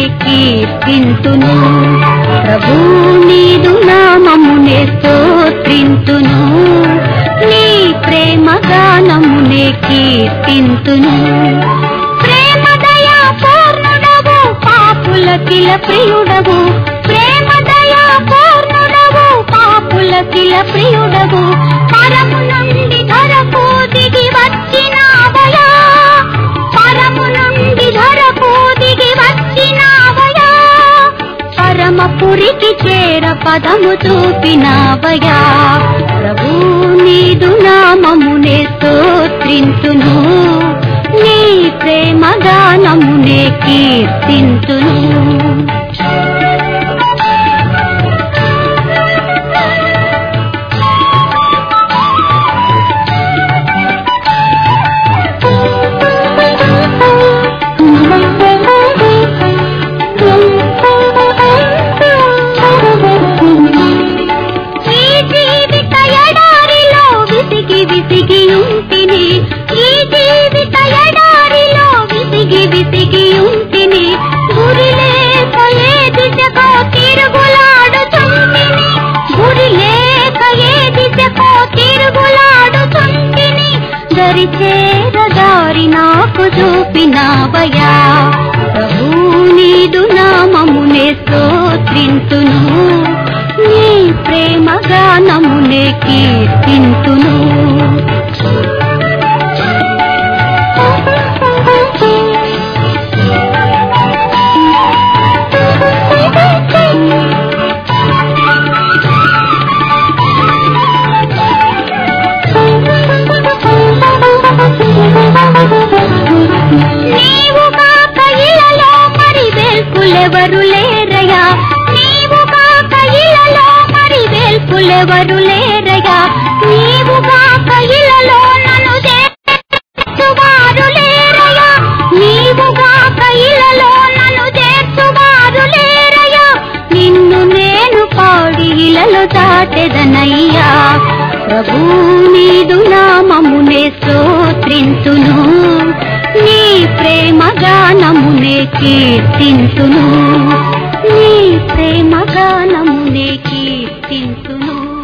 కీర్తింతును ప్రభు నీదు నామమునే స్తోత్రింతును నీ ప్రేమ గానమునే కీర్తింతును ప్రేమ దయా పూర్ణుడవు పాపుల కిల ప్రియుడవు ప్రేమ దయా పూర్ణుడవు పాపుల కిల ప్రియుడవు పరము నుండి ధరకు దిగి వచ్చినావయా పరము నుండి ధరకు దిగి వచ్చినావయా పరమపురికి చేర పదము చూపినావయా ప్రభు నీదు నామమునే స్తోత్రింతును నీ ప్రేమ గానమునే కీర్తింతును ఈ జీవిత ఎడారిలో విసిగి విసిగి ఉంటిని ఈ జీవిత ఎడారిలో విసిగి విసిగి ఉంటిని గురి లేక ఏ దిశకో తిరుగులాడుచుంటిని గురి లేక ఏ దిశకో తిరుగులాడుచుంటిని దరి చేర దారి నాకు చూపినావయా ప్రభు నీదు నామమునే స్తోత్రింతును నీ ప్రేమ గానమునే కీర్తింతును నీవు కాక ఇలలో మరి వేల్పులెవరు లేరయ్యా నీవు కాక ఇలలో మరి వేల్పులెవరు లేరయ్యా నీవు కాక ఇలలో నన్ను చేర్చువారు లేరయ్యా నీవు కాక ఇలలో నన్ను చేర్చువారు లేరయ్యా నిన్ను నేను పాడి ఇలలో దాటెదనయ్యా ప్రభు నీదు నామమునే స్తోత్రింతును నీ ప్రేమ గానమునే కీర్తింతును నీ ప్రేమ గానమునే కీర్తింతును